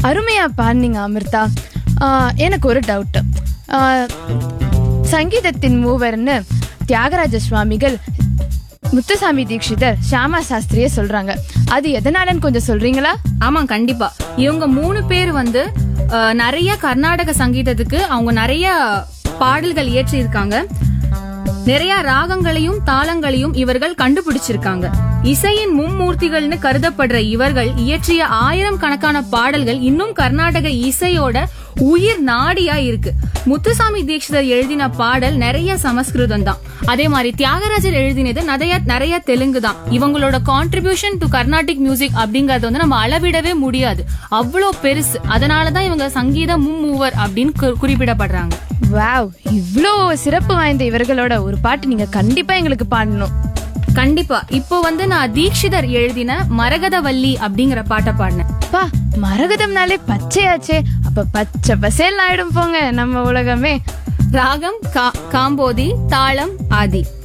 அருமையா பாடினீங்க அமிர்தா ஆஹ், எனக்கு ஒரு டவுட் சங்கீதத்தின் மூவர்னு தியாகராஜ சுவாமிகள் முத்துசாமி தீட்சிதர் ஷியாமா சாஸ்திரியே சொல்றாங்க அது எதனாலன்னு கொஞ்சம் சொல்றீங்களா ஆமா கண்டிப்பா இவங்க மூணு பேர் வந்து அஹ், நிறைய கர்நாடக சங்கீதத்துக்கு அவங்க நிறைய பாடல்கள் இயற்றி இருக்காங்க நிறைய ராகங்களையும் தாளங்களையும் இவர்கள் கண்டுபிடிச்சிருக்காங்க இசையின் மும்மூர்த்திகள்னு கருதப்படுற இவர்கள் இயற்றிய ஆயிரம் கணக்கான பாடல்கள் இன்னும் கர்நாடக இசையோட உயிர் நாடியா இருக்கு முத்துசாமி தீட்சிதர் எழுதின பாடல் நிறைய சமஸ்கிருதம் தான் அதே மாதிரி தியாகராஜர் எழுதினது நிறைய நிறைய தெலுங்கு தான் இவங்களோட கான்ட்ரிபியூஷன் டு கர்நாடிக் மியூசிக் அப்படிங்கறது வந்து நம்ம அளவிடவே முடியாது அவ்வளோ பெருசு அதனாலதான் இவங்க சங்கீத மும்மூவர் அப்படின்னு கு- குறிப்பிடப்படுறாங்க வாவ் இவ்ளோ சிறப்பு வாய்ந்த இவர்களோட ஒரு பாட்டு நீங்க கண்டிப்பா எங்களுக்கு பாடணும் கண்டிப்பா இப்போ வந்து நான் தீக்ஷிதர் எழுதின மரகதவல்லி அப்படிங்கிற பாட்டை பாடினேன் பா மரகதம்னாலே பச்சையாச்சே அப்ப பச்சை பசேல் ஆயிடும் போங்க நம்ம உலகமே ராகம் கா- காம்போதி தாளம் ஆதி